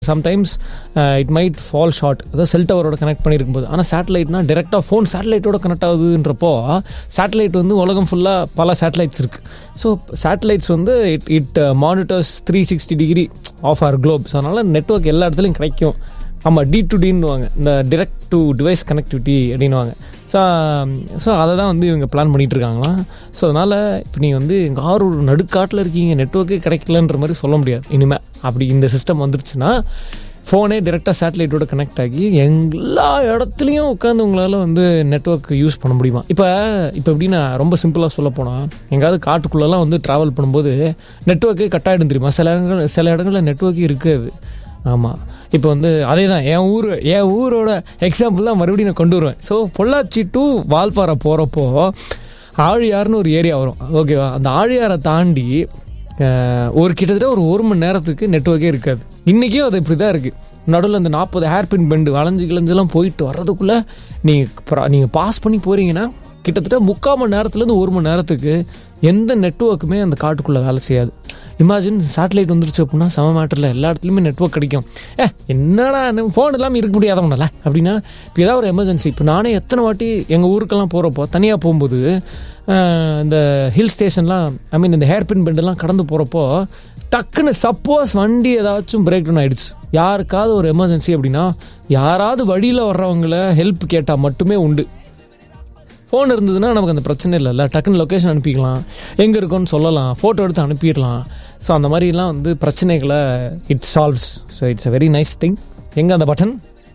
Sometimes it might fall short அதாவது cell டவரோட connect பண்ணியிருக்கும் போது ஆனால் சேட்டலைட்னா டேரெக்டாக ஃபோன் சேட்டலைட்டோட கனெக்ட் ஆகுதுன்றப்போ சேட்டலைட் வந்து உலகம் ஃபுல்லாக பல சேட்டலைட்ஸ் இருக்குது ஸோ சேட்டலைட்ஸ் வந்து it it monitors three sixty degree of our globe so அதனால் நெட்ஒர்க் எல்லா இடத்துலையும் கிடைக்கும் ஆமாம் டி டு டின்னுவாங்க இந்த டிரெக்ட் டு டிவைஸ் கனெக்டிவிட்டி அப்படின்னுவாங்க ஸோ ஸோ அதை தான் வந்து இவங்க பிளான் பண்ணிகிட்டு இருக்காங்களாம் ஸோ அதனால் இப்போ நீங்கள் வந்து எங்கள் ஆறு ஒரு நடுக்காட்டில் இருக்கீங்க நெட்ஒர்க்கே கிடைக்கலன்ற மாதிரி சொல்ல முடியாது இனிமேல் அப்படி இந்த சிஸ்டம் வந்துருச்சுன்னா ஃபோனே டேரெக்டாக சேட்டலைட்டோட கனெக்ட் ஆகி எல்லா இடத்துலையும் உட்காந்து உங்களால் வந்து நெட்ஒர்க் யூஸ் பண்ண முடியுமா இப்போ இப்போ எப்படின்னா ரொம்ப சிம்பிளாக சொல்ல போனால் எங்கேயாவது காட்டுக்குள்ளெல்லாம் வந்து ட்ராவல் பண்ணும்போது நெட்ஒர்க்கே கட் ஆகிடும் தெரியுமா சில இடங்கள் சில இடங்களில் நெட்ஒர்க்கே இருக்காது ஆமாம் இப்போ வந்து அதே தான் என் ஊர் என் ஊரோட எக்ஸாம்பிள் தான் மறுபடியும் நான் கொண்டு வருவேன் ஸோ பொள்ளாச்சி டு வால்பாறை போகிறப்போ ஆழியார்னு ஒரு ஏரியா வரும் ஓகேவா அந்த ஆழியாரை தாண்டி அஹ், ஒரு கிட்டத்தட்ட ஒரு ஒரு மணி நேரத்துக்கு நெட்ஒர்க்கே இருக்காது இன்றைக்கும் அது இப்படி தான் இருக்குது நடுவில் அந்த நாற்பது ஹேர்பின் பெண்டு வளைஞ்சு கிழஞ்செல்லாம் போயிட்டு வர்றதுக்குள்ளே நீங்கள் நீங்கள் பாஸ் பண்ணி போகிறீங்கன்னா கிட்டத்தட்ட முக்கால் மணி நேரத்துலேருந்து ஒரு மணி நேரத்துக்கு எந்த நெட்ஒர்க்குமே அந்த காட்டுக்குள்ளே வேலை செய்யாது இமேஜின் சேட்டலைட் வந்துருச்சு அப்படின்னா செம மேட்டரில் எல்லா இடத்துலையுமே நெட்ஒர்க் கிடைக்கும் ஏ என்னடா ஃபோன் இல்லாமல் இருக்க முடியாதவனல அப்படின்னா இப்போ ஏதாவது ஒரு எமர்ஜென்சி இப்போ நானே எத்தனை வாட்டி எங்கள் ஊருக்கெல்லாம் போகிறப்போ தனியாக போகும்போது அஹ், இந்த ஹில் ஸ்டேஷன்லாம் ஐ மீன் இந்த ஹேர்பின் பெண்டெல்லாம் கடந்து போகிறப்போ டக்குன்னு சப்போஸ் வண்டி ஏதாச்சும் பிரேக் டவுன் ஆயிடுச்சு யாருக்காவது ஒரு எமர்ஜென்சி அப்படின்னா யாராவது வழியில் வர்றவங்கள ஹெல்ப் கேட்டால் மட்டுமே உண்டு ஃபோன் இருந்ததுன்னா நமக்கு அந்த பிரச்சனை இல்லைல்ல டக்குன்னு லொக்கேஷன் அனுப்பிக்கலாம் எங்கே இருக்கோன்னு சொல்லலாம் ஃபோட்டோ எடுத்து அனுப்பிடலாம் ஸோ அந்த மாதிரிலாம் வந்து பிரச்சனைகளை it solves so it's a very nice thing எங்கே அந்த button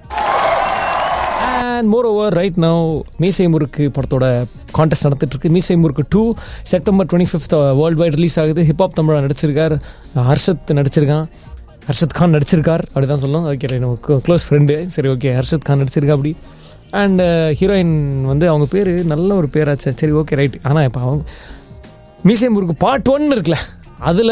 and moreover right now Meesai Murukku படத்தோட கான்டெஸ்ட் நடந்துட்டு இருக்கு Meesai Murukku to September twenty fifth world wide release ஆகுது ஹிப்ஹாப் தமிழா நடிச்சிருக்கார் ஹர்ஷத் நடிச்சிருக்கான் ஹர்ஷத் கான் நடிச்சிருக்கார் அப்படி தான் சொல்லணும் ஓகே நம்ம க்ளோஸ் ஃப்ரெண்டு சரி ஓகே ஹர்ஷத் கான் நடிச்சிருக்கா அப்படி அண்ட் ஹீரோயின் வந்து அவங்க பேர் நல்ல ஒரு பேராச்சு சரி ஓகே ரைட் ஆனால் இப்போ அவங்க மீசை முறுக்கு பார்ட் ஒன் இருக்குல்ல அதில்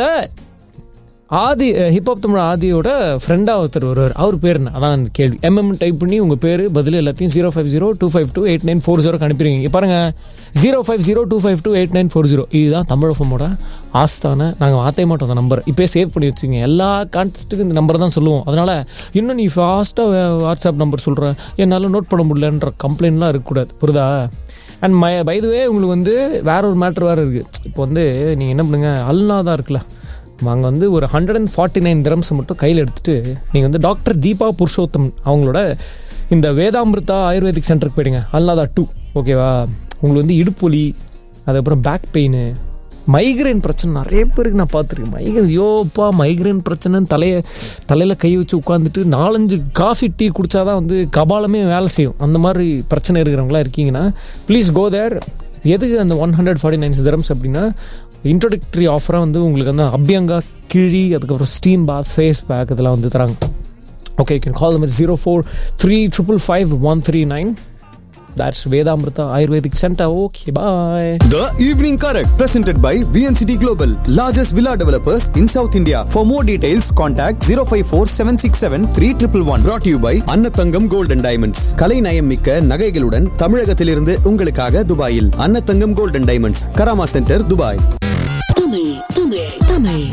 ஆதி ஹிப்ஹாப் தமிழ் ஆதியோட ஃப்ரெண்டாக ஒருத்தர் வருவார் அவர் பேர் என்ன அதான் அந்த கேள்வி எம்எம் டைப் பண்ணி உங்கள் பேர் பதில் எல்லாத்தையும் zero five zero two five two eight nine four ஜீரோக்கு அனுப்பிடுவீங்க இங்க பாருங்க zero five zero two five two eight nine four zero இதுதான் தமிழஃபமோட ஆஸ்தான நாங்கள் மாற்றே மாட்டோம் அந்த நம்பர் இப்போ சேவ் பண்ணி வச்சுங்க எல்லா கான்டெஸ்ட்டுக்கும் இந்த நம்பர் தான் சொல்லுவோம் அதனால் இன்னும் நீ ஃபாஸ்ட்டாக வாட்ஸ்அப் நம்பர் சொல்கிற என்னால் நோட் பண்ண முடியலன்ற கம்ப்ளைண்ட்லாம் இருக்கக்கூடாது புரியுதா அண்ட் மை பைதுவே உங்களுக்கு வந்து வேற ஒரு மேட்ரு வேறு இருக்குது இப்போ வந்து நீங்கள் என்ன பண்ணுங்க அல்நாதா இருக்குல்ல அங்கே வந்து ஒரு hundred and forty nine dirhams மட்டும் கையில் எடுத்துட்டு நீங்கள் வந்து டாக்டர் தீபா புருஷோத்தம் அவங்களோட இந்த வேதாமிருதா ஆயுர்வேதிக் சென்டருக்கு போயிடுங்க அல்நாதா டூ ஓகேவா உங்களுக்கு வந்து இடுப்பொலி அதுக்கப்புறம் பேக் பெயின் மைக்ரைன் பிரச்சனை நிறைய பேருக்கு நான் பார்த்துருக்கேன் மைக்ரைன் யோப்பா மைக்ரைன் பிரச்சனைன்னு தலையை தலையில் கை வச்சு உட்காந்துட்டு நாலஞ்சு காஃபி டீ குடிச்சாதான் வந்து கபாலமே வேலை செய்யும் அந்த மாதிரி பிரச்சனை இருக்கிறவங்களா இருக்கீங்கன்னா ப்ளீஸ் கோ தேர் எதுக்கு அந்த one hundred forty nine dirhams அப்படின்னா இன்ட்ரோடக்டரி ஆஃபராக வந்து உங்களுக்கு வந்து அபியங்கா கிழி அதுக்கப்புறம் ஸ்டீம் பாத் ஃபேஸ் பேக் இதெல்லாம் வந்து தராங்க okay can call them zero four three triple five one three nine that's Vedamirutha Ayurvedic centre okay bye The Evening Correct, presented by VNCT Global, largest villa developers in South India. For more details, contact 054-767-3111. Brought to you by Annathangam Gold and Diamonds. கலை நயம் மிக்க நகைகளுடன் தமிழகத்திலிருந்து உங்களுக்காக துபாயில் Annathangam Gold and Diamonds, Karama centre Dubai Tamil Tamil Tamil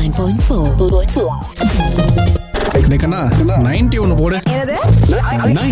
89.4 ninety ஒன்னு போடு என்னது